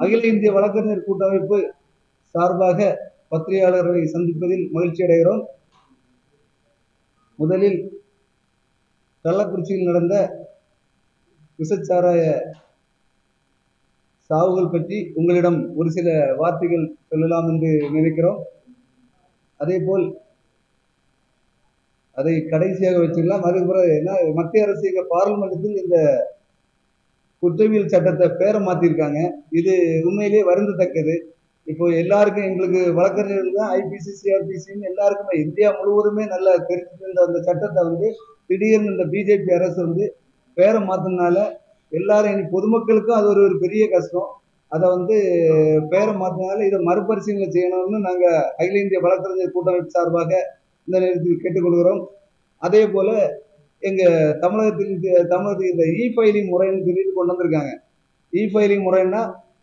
அகில இந்திய வழக்கறிஞர் கூட்டமைப்பு சார்பாக பத்திரிகையாளர்களை சந்திப்பதில் மகிழ்ச்சி அடைகிறோம் முதலில் கள்ளக்குறிச்சியில் நடந்த விசச்சாராய சாவுகள் பற்றி உங்களிடம் ஒரு சில வார்த்தைகள் சொல்லலாம் என்று நினைக்கிறோம் அதேபோல் அதை கடைசியாக வச்சுக்கலாம் அதுக்கப்புறம் என்ன மத்திய அரசு எங்க பார்லிமெண்ட்டுக்கு இந்த குற்றவியல் சட்டத்தை பேரை மாத்திருக்காங்க இது உண்மையிலேயே வருந்தத்தக்கது இப்போ எல்லாருக்கும் எங்களுக்கு வழக்கறிஞர்கள் தான் ஐபிசி சிஆர்பிசின்னு எல்லாருக்குமே இந்தியா முழுவதுமே நல்லா தெரிஞ்சிருந்த அந்த சட்டத்தை வந்து திடீர்னு இந்த பிஜேபி அரசு வந்து பேரை மாத்தினால எல்லாரும் இனி பொதுமக்களுக்கும் அது ஒரு ஒரு பெரிய கஷ்டம் அதை வந்து பேரை மாத்தினால இதை மறுபரிசீலனை செய்யணும்னு நாங்க அகில இந்திய வழக்கறிஞர் கூட்டமைப்பு சார்பாக இந்த நேரத்தில் கேட்டுக்கொள்கிறோம் அதே போல எங்க தமிழகத்தில் இந்த- தமிழகத்தில் இந்த இ ஃபைலிங் முறைன்னு சொல்லிட்டு கொண்டு வந்திருக்காங்க இ ஃபைலிங் முறைன்னா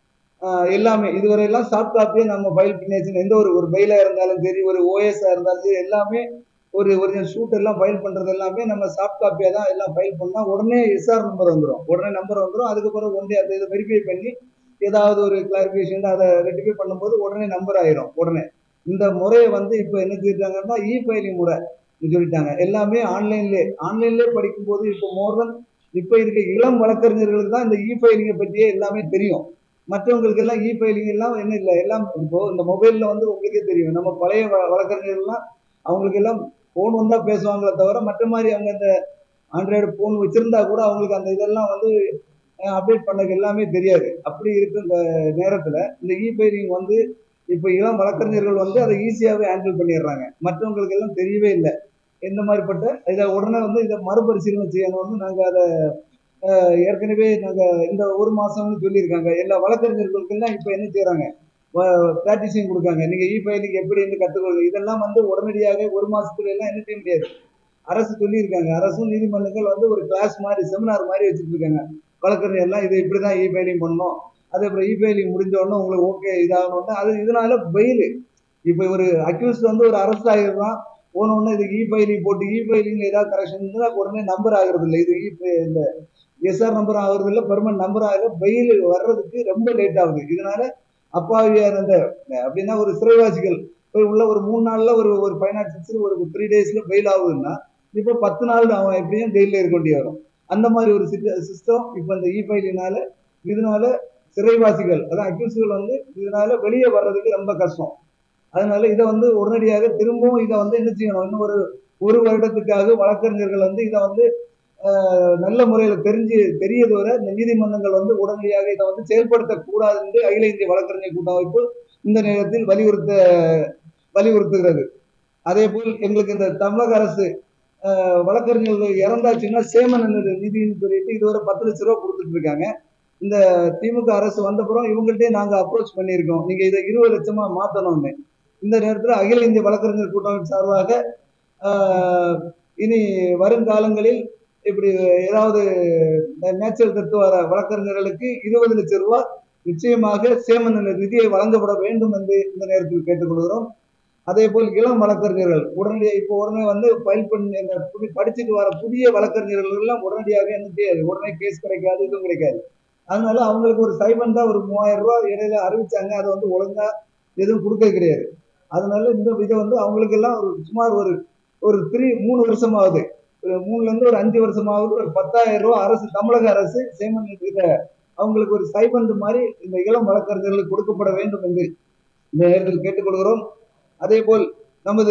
ஆஹ் எல்லாமே இதுவரை எல்லாம் சாஃப்ட் காப்பியே நம்ம ஃபைல் பண்ணியாச்சு எந்த ஒரு ஒரு பெயிலா இருந்தாலும் சரி ஒரு ஓஎஸ்ஆ இருந்தாலும் சரி எல்லாமே ஒரு ஒரிஜினல் ஷூட் எல்லாம் ஃபைல் பண்றது எல்லாமே நம்ம சாஃப்ட் காப்பியா தான் எல்லாம் ஃபைல் பண்ணா உடனே எஸ்ஆர் நம்பர் வந்துடும் உடனே நம்பர் வந்துடும் அதுக்கப்புறம் ஒன்றே அதை இதை வெரிஃபை பண்ணி ஏதாவது ஒரு கிளாரிஃபிகேஷன் அதை ரெட்டிஃபை பண்ணும்போது உடனே நம்பர் ஆயிரும் உடனே இந்த முறையை வந்து இப்போ என்ன செய்யிட்டாங்கன்னா இ ஃபைலிங் முறை சொல்லிட்டாங்க எல்லாமே ஆன்லைன்ல ஆன்லைன்லேயே படிக்கும்போது இப்போ மோர் தென் இப்போ இருக்க இளம் வழக்கறிஞர்களுக்கு தான் இந்த இ ஃபைலிங்கை பற்றியே எல்லாமே தெரியும் மற்றவங்களுக்கு எல்லாம் இ ஃபைலிங் எல்லாம் என்ன இல்லை எல்லாம் இப்போ இந்த மொபைல்ல வந்து உங்களுக்கே தெரியும் நம்ம பழைய வ- வழக்கறிஞர்கள்லாம் அவங்களுக்கு எல்லாம் ஃபோன் வந்தா பேசுவாங்களே தவிர மற்ற மாதிரி அவங்க இந்த ஆண்ட்ராய்டு ஃபோன் வச்சிருந்தா கூட அவங்களுக்கு அந்த இதெல்லாம் வந்து அப்டேட் பண்ணக்கு எல்லாமே தெரியாது அப்படி இருக்க இந்த நேரத்துல இந்த இ ஃபைலிங் வந்து இப்போ இளம் வழக்கறிஞர்கள் வந்து அதை ஈஸியாகவே ஹேண்டில் பண்ணிடுறாங்க மற்றவங்களுக்கு எல்லாம் தெரியவே இல்லை இந்த மாதிரிப்பட்ட இதை உடனே வந்து இதை மறுபரிசீலனை செய்யணும்னு நாங்கள் அதை அஹ், ஏற்கனவே நாங்கள் இந்த ஒரு மாசம்னு சொல்லியிருக்காங்க எல்லா வழக்கறிஞர்களுக்கெல்லாம் இப்போ என்ன செய்றாங்க பிராக்டிஸையும் கொடுக்காங்க நீங்க இ ஃபைலிங் எப்படி இருந்து கற்றுக்கொள்ளுங்க இதெல்லாம் வந்து உடனடியாக ஒரு மாசத்துல எல்லாம் என்ன செய்ய முடியாது அரசு சொல்லியிருக்காங்க அரசும் நீதிமன்றங்கள் வந்து ஒரு கிளாஸ் மாதிரி செமினார் மாதிரி வச்சுட்டு இருக்காங்க வழக்கறிஞர் எல்லாம் இது இப்படிதான் இ ஃபைலிங் பண்ணணும் அதே அப்புறம் இ ஃபைலிங் முடிஞ்ச உடனே உங்களுக்கு ஓகே இதாகணும்னா அது இதனால பெயில் இப்போ ஒரு அக்யூஸ்ட் வந்து ஒரு அரெஸ்ட் ஆகிடுறான் போன உடனே இதுக்கு இ ஃபைலிங் போட்டு இ ஃபைலிங் ஏதாவது கரெக்ஷன் இருந்தால் உடனே நம்பர் ஆகுறது இல்லை இது இ இந்த எஸ்ஆர் நம்பர் ஆகுறது இல்லை பெர்மனன்ட் நம்பர் ஆகல பெயில் வர்றதுக்கு ரொம்ப லேட் ஆகுது இதனால அப்பாவியார் அந்த அப்படின்னா ஒரு சிறைவாசிகள் போய் உள்ள ஒரு மூணு நாள்ல ஒரு ஒரு ஃபைவ் நாட் சிக்ஸ் ஒரு த்ரீ டேஸ்ல பெயில் ஆகுதுன்னா இப்போ பத்து நாள் அவன் எப்படியும் ஜெயிலில் இருக்க வேண்டி வரும் அந்த மாதிரி ஒரு சிஸ்டம் இப்போ இந்த இ ஃபைலினால இதனால சிறைவாசிகள் அதான் அக்யூஸ்கள் வந்து இதனால வெளியே வர்றதுக்கு ரொம்ப கஷ்டம் அதனால இதை வந்து உடனடியாக திரும்பவும் இதை வந்து என்ன செய்யணும் இன்னும் ஒரு ஒரு வருடத்துக்காக வழக்கறிஞர்கள் வந்து இதை வந்து ஆஹ், நல்ல முறையில் தெரிஞ்சு தெரியதோட இந்த நீதிமன்றங்கள் வந்து உடனடியாக இதை வந்து செயல்படுத்தக்கூடாது என்று அகில இந்திய வழக்கறிஞர் கூட்டமைப்பு இந்த நேரத்தில் வலியுறுத்த வலியுறுத்துகிறது அதே போல் எங்களுக்கு இந்த தமிழக அரசு ஆஹ், வழக்கறிஞர்கள் இறந்தாச்சுன்னா சேமன் நிதின்னு சொல்லிட்டு இதுவரை பத்து லட்ச ரூபா கொடுத்துட்டு இருக்காங்க இந்த திமுக அரசு வந்தப்புறம் இவங்கள்ட்டே நாங்க அப்ரோச் பண்ணியிருக்கோம் நீங்க இதை இருபது லட்சமா மாத்தணும்னு இந்த நேரத்துல அகில இந்திய வழக்கறிஞர் கூட்டமைப்பு சார்பாக ஆஹ், இனி வருங்காலங்களில் இப்படி ஏதாவது நேச்சுரல் தத்துவ வழக்கறிஞர்களுக்கு இருபது லட்சம் ரூபாய் நிச்சயமாக சேமன் நிதியை வழங்கப்பட வேண்டும் என்று இந்த நேரத்தில் கேட்டுக்கொள்கிறோம் அதே போல் இளம் வழக்கறிஞர்கள் உடனடியாக இப்போ உடனே வந்து ஃபைல் பண்ணி இந்த புதி படிச்சுட்டு வர புதிய வழக்கறிஞர்கள் எல்லாம் உடனடியாக என்ன செய்யாது உடனே கேஸ் கிடைக்காது இதுவும் கிடைக்காது அதனால அவங்களுக்கு ஒரு சைபன் தான் ஒரு மூவாயிரம் ரூபாய் இடையில அறிவிச்சாங்க அதை வந்து ஒழுங்கா எதுவும் கொடுக்க கிடையாது அதனால இந்த இதை வந்து அவங்களுக்கு எல்லாம் ஒரு சுமார் ஒரு ஒரு த்ரீ மூணு வருஷமாவது ஒரு மூணுல இருந்து ஒரு அஞ்சு வருஷமாவது ஒரு பத்தாயிரம் ரூபாய் அரசு தமிழக அரசு சேமன் இதை அவங்களுக்கு ஒரு சைபண்ட் மாதிரி இந்த இளம் வழக்கறிஞர்களுக்கு கொடுக்கப்பட வேண்டும் என்று இந்த நேரத்தில் கேட்டுக்கொள்கிறோம் அதே போல் நமது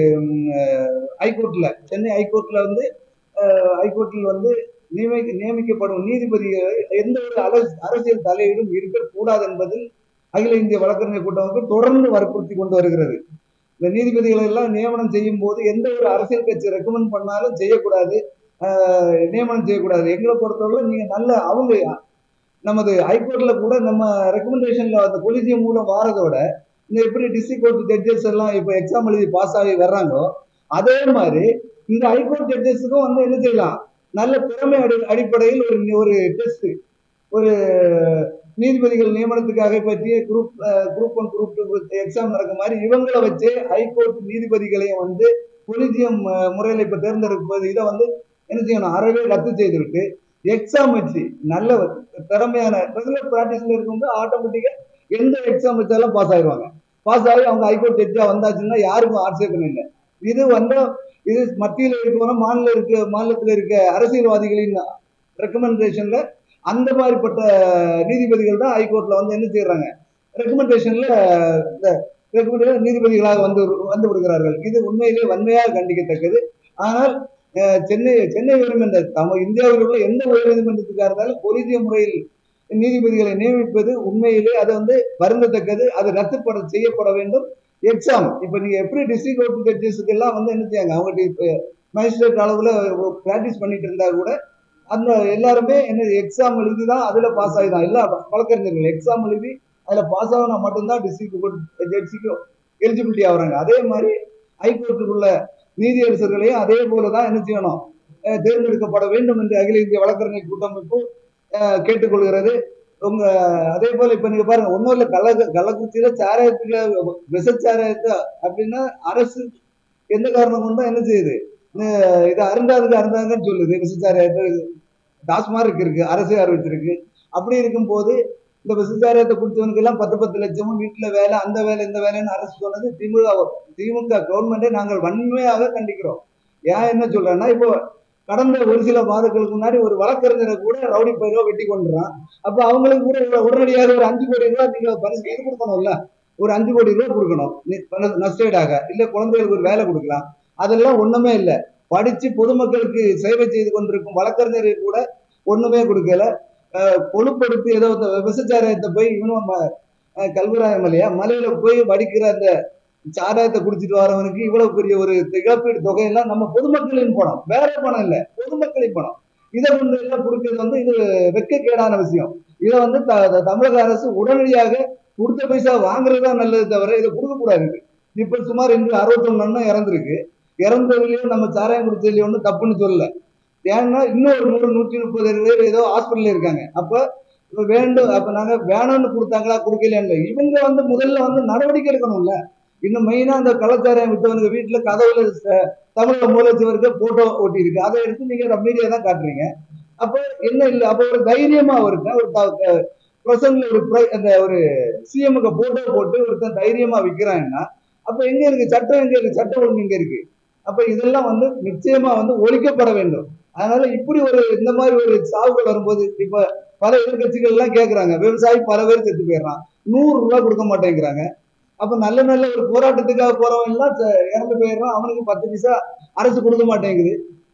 ஹைகோர்ட்ல சென்னை ஹைகோர்ட்ல வந்து அஹ், ஹைகோர்ட்டில் வந்து நியமிக்க நியமிக்கப்படும் நீதிபதிகள் எந்த ஒரு அரசு- அரசியல் தலையீடும் இருக்கக்கூடாது என்பதில் அகில இந்திய வழக்கறிஞர் கூட்டமைப்பு தொடர்ந்து வற்புறுத்தி கொண்டு வருகிறது இந்த நீதிபதிகளை எல்லாம் நியமனம் செய்யும் போது எந்த ஒரு அரசியல் கட்சி ரெக்கமெண்ட் பண்ணாலும் செய்யக்கூடாது ஆஹ், நியமனம் செய்யக்கூடாது எங்களை பொறுத்தவரை நீங்க நல்ல அவங்க நமது ஹைகோர்ட்ல கூட நம்ம ரெக்கமெண்டேஷன்ல அந்த கொலிஜியம் மூலம் வாரதோட இந்த எப்படி டிஸ்ட்ரிக்ட் கோர்ட் ஜட்ஜஸ் எல்லாம் இப்போ எக்ஸாம் எழுதி பாஸ் ஆகி வர்றாங்களோ அதே மாதிரி இந்த ஹைகோர்ட் ஜட்ஜஸுக்கும் வந்து என்ன செய்யலாம் நல்ல திறமை அடி அடிப்படையில் ஒரு ஒரு டெஸ்ட் ஒரு நீதிபதிகள் நியமனத்துக்காக பற்றிய group group one group two exam நடக்க மாதிரி இவங்களை வச்சு ஹைகோர்ட் நீதிபதிகளையும் வந்து கொலிஜியம் முறையில் இப்போ தேர்ந்தெடுப்பது இதை வந்து என்ன செய்யணும் அறவே ரத்து செய்துவிட்டு எக்ஸாம் வச்சு நல்ல திறமையான ரெகுலர் ப்ராக்டிஸ்ல இருக்கவங்க ஆட்டோமேட்டிக்கா எந்த எக்ஸாம் வச்சாலும் பாஸ் ஆயிடுவாங்க பாஸ் ஆகி அவங்க ஹைகோர்ட் ஜட்ஜா வந்தாச்சுன்னா யாருக்கும் ஆட்சேபம் இல்லை இது வந்து இது மத்தியில் இருக்கவங்க மாநில இருக்க மாநிலத்தில் இருக்க அரசியல்வாதிகளின் ரெக்கமெண்டேஷன்ல அந்த மாதிரிப்பட்ட நீதிபதிகள் தான் ஹைகோர்ட்ல வந்து என்ன செய்யறாங்க ரெக்கமெண்டேஷன்ல இந்த recommendation நீதிபதிகளாக வந்து வந்து விடுகிறார்கள் இது உண்மையிலேயே வன்மையாக கண்டிக்கத்தக்கது ஆனால் அஹ், சென்னை சென்னை உயர்நீதிமன்ற தமிழ் இந்தியாவில் உள்ள எந்த உயர்நீதிமன்றத்துக்காக இருந்தாலும் கொலிஜிய முறையில் நீதிபதிகளை நியமிப்பது உண்மையிலே அது வந்து வருந்தத்தக்கது அது ரத்துப்பட செய்யப்பட வேண்டும் எக்ஸாம் இப்ப நீங்க எப்படி டிஸ்ட்ரிக்ட் கோர்ட் ஜட்ஜஸ்க்கு எல்லாம் வந்து என்ன செய்யாங்க அவங்க மேஜிஸ்ட்ரேட் அளவுல பிராக்டிஸ் பண்ணிட்டு இருந்தா கூட அந்த எல்லாருமே என்ன எக்ஸாம் எழுதி தான் அதுல பாஸ் ஆகிதான் எல்லா வழக்கறிஞர்கள் எக்ஸாம் எழுதி அதுல பாஸ் ஆகினா மட்டும்தான் டிஸ்ட்ரிக்ட் கோர்ட் ஜட்ஜிக்கு எலிஜிபிலிட்டி ஆகுறாங்க அதே மாதிரி ஹைகோர்ட்டுக்குள்ள நீதியரசர்களையும் அதே போலதான் என்ன செய்யணும் அஹ் தேர்ந்தெடுக்கப்பட வேண்டும் என்று அகில இந்திய வழக்கறிஞர் கூட்டமைப்பு அஹ் கேட்டுக்கொள்கிறது உங்க அதே போல இப்ப நீங்க பாருங்க ஒன்னும் இல்ல கள்ள கள்ளக்குறிச்சியில சாராயத்துல விஷச்சாராயத்தை அப்படின்னா அரசு எந்த காரணம் கொண்டா என்ன செய்யுது அஹ் இது அருந்தாதுக்கு அருந்தாங்கன்னு சொல்லுது விஷச்சாராயத்தை டாஸ்மார்க் இருக்கு அரசே அறிவிச்சிருக்கு அப்படி இருக்கும்போது இந்த விசாரத்தை கொடுத்தவனுக்கு எல்லாம் பத்து பத்து லட்சமும் வீட்டுல வேலை அந்த வேலை இந்த வேலைன்னு அரசு சொன்னது திமுக திமுக கவர்மெண்டை நாங்கள் வன்மையாக கண்டிக்கிறோம் ஏன் என்ன சொல்றேன்னா இப்போ கடந்த ஒரு சில மாதங்களுக்கு முன்னாடி ஒரு வழக்கறிஞரை கூட ரவுடி பயிரோ வெட்டி கொண்டுறான் அப்ப அவங்களுக்கு கூட உடனடியாக ஒரு அஞ்சு கோடி ரூபாய் நீங்க பரிசு இது கொடுக்கணும்ல ஒரு அஞ்சு கோடி ரூபாய் கொடுக்கணும் நி- பண- நஷ்டஈடாக இல்ல குழந்தைகளுக்கு ஒரு வேலை கொடுக்கலாம் அதெல்லாம் ஒண்ணுமே இல்லை படிச்சு பொதுமக்களுக்கு சேவை செய்து கொண்டிருக்கும் வழக்கறிஞரை கூட ஒண்ணுமே கொடுக்கல அஹ் கொழுப்படுத்தி ஏதோ இந்த விபச்சாராயத்தை போய் இவனும் ம- அஹ் கல்வராய மலையா மலையில போய் வடிக்கிற அந்த சாராயத்தை குடிச்சிட்டு வரவனுக்கு இவ்வளவு பெரிய ஒரு இழப்பீடு தொகையெல்லாம் நம்ம பொதுமக்களின் பணம் வேற பணம் இல்ல பொதுமக்களின் பணம் இதை கொண்டு எல்லாம் கொடுக்கிறது வந்து இது வெட்கக்கேடான விஷயம் இதை வந்து த- த- தமிழக அரசு உடனடியாக கொடுத்த பைசா வாங்குறதா நல்லது தவிர இதை கொடுக்க கூடாது இப்ப சுமார் இன்று அறுபத்தொன்னு இறந்திருக்கு இறந்ததுலயும் நம்ம சாராயம் குடிச்சதுலயும் ஒன்றும் தப்புன்னு சொல்லல ஏன்னா இன்னும் ஒரு நூறு நூற்றி முப்பது பேர் ஏதோ ஹாஸ்பிட்டல்ல இருக்காங்க அப்ப இப்ப வேண்டும் அப்ப நாங்க வேணும்னு கொடுத்தாங்களா கொடுக்கலையா இவங்க வந்து முதல்ல வந்து நடவடிக்கை எடுக்கணும்ல இன்னும் மெயினா அந்த கலாச்சாரம் விட்டவனுக்கு வீட்டுல கதவுல ச- தமிழக முதலமைச்சருக்கு போட்டோ ஒட்டி இருக்கு அதை எடுத்து நீங்க மீடியா தான் காட்டுறீங்க அப்ப என்ன இல்ல அப்ப ஒரு தைரியமா அவருக்கு ஒரு த- பிரசன்ட்ல ஒரு பிர- அந்த ஒரு சிஎம்க்கு போட்டோ போட்டு ஒருத்தன் தைரியமா விற்கிறான்னா அப்ப எங்க இருக்கு சட்டம் எங்க இருக்கு சட்டம் ஒழுங்கு எங்க இருக்கு அப்ப இதெல்லாம் வந்து நிச்சயமா வந்து ஒழிக்கப்பட வேண்டும் அதனால இப்படி ஒரு இந்த மாதிரி ஒரு சாவுகள் வரும்போது இப்ப பல எதிர்கட்சிகள் எல்லாம் கேக்குறாங்க விவசாயி பல பேர் செத்து போயிடுறான் நூறு ரூபாய் கொடுக்க மாட்டேங்கிறாங்க அப்ப நல்ல நல்ல ஒரு போராட்டத்துக்காக போறவன் எல்லாம் ச- இறந்து போயிடுறான் அவனுக்கு பத்து பைசா அரசு கொடுக்க மாட்டேங்குது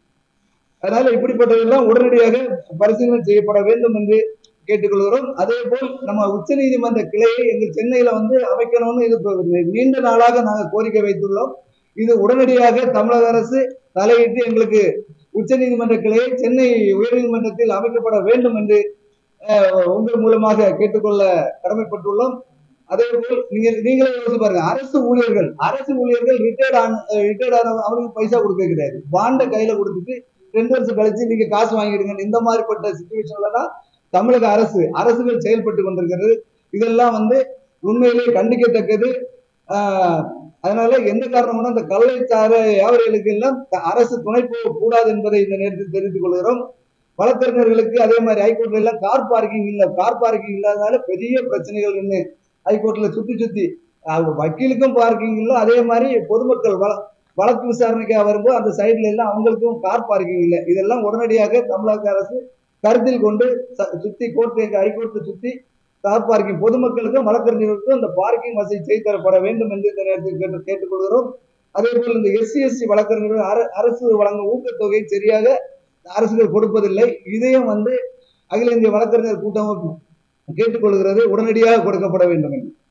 அதனால இப்படிப்பட்டதெல்லாம் உடனடியாக பரிசீலனை செய்யப்பட வேண்டும் என்று கேட்டுக்கொள்கிறோம் அதே போல் நம்ம உச்சநீதிமன்ற கிளையை எங்கள் சென்னையில வந்து அமைக்கணும்னு இது இப்ப நீண்ட நாளாக நாங்கள் கோரிக்கை வைத்துள்ளோம் இது உடனடியாக தமிழக அரசு தலையிட்டு எங்களுக்கு உச்சநீதிமன்ற கிளையை சென்னை உயர்நீதிமன்றத்தில் அமைக்கப்பட வேண்டும் என்று அஹ், உங்கள் மூலமாக கேட்டுக்கொள்ள கடமைப்பட்டுள்ளோம் அதே போல் நீங்க நீங்களே யோசிச்சு பாருங்க அரசு ஊழியர்கள் அரசு ஊழியர்கள் ரிட்டையர்ட் ஆன ரிட்டையர்ட் ஆன அவனுக்கு பைசா கொடுக்க கிடையாது பாண்டை கையில கொடுத்துட்டு ரெண்டு வருஷம் கழிச்சு நீங்க காசு வாங்கிடுங்க இந்த மாதிரிப்பட்ட சுச்சுவேஷன்ல தான் தமிழக அரசு அரசுகள் செயல்பட்டு கொண்டிருக்கிறது இதெல்லாம் வந்து உண்மையிலே கண்டிக்கத்தக்கது ஆஹ் அதனால எந்த காரணம்னா இந்த கள்ளச்சார வியாபாரிகளுக்கு எல்லாம் த- அரசு துணை போக கூடாது என்பதை இந்த நேரத்தில் தெரிவித்துக் கொள்கிறோம் வழக்கறிஞர்களுக்கு அதே மாதிரி ஹைகோர்ட்ல எல்லாம் கார் பார்க்கிங் இல்ல கார் பார்க்கிங் இல்லாதனால பெரிய பிரச்சனைகள் இன்னு ஹைகோர்ட்ல சுத்தி சுத்தி அஹ் வக்கீலுக்கும் பார்க்கிங் இல்லை அதே மாதிரி பொதுமக்கள் வழ வழக்கு விசாரணைக்காக வரும்போது அந்த சைடுல எல்லாம் அவங்களுக்கும் கார் பார்க்கிங் இல்லை இதெல்லாம் உடனடியாக தமிழக அரசு கருத்தில் கொண்டு ச- சுத்தி கோர்ட் ஹைகோர்ட்டை சுத்தி கார் பார்க்கிங் பொதுமக்களுக்கும் வழக்கறிஞர்களுக்கும் இந்த பார்க்கிங் வசதி செய்து தரப்பட வேண்டும் என்று இந்த நேரத்தில் கேட்டு கேட்டுக்கொள்கிறோம் அதே போல் இந்த எஸ்சி எஸ்சி வழக்கறிஞர்கள் அர- அரசு வழங்கும் ஊக்கத்தொகை சரியாக அரசுகள் கொடுப்பதில்லை இதையும் வந்து அகில இந்திய வழக்கறிஞர் கூட்டமைப்பு கேட்டுக்கொள்கிறது உடனடியாக கொடுக்கப்பட வேண்டும் என்று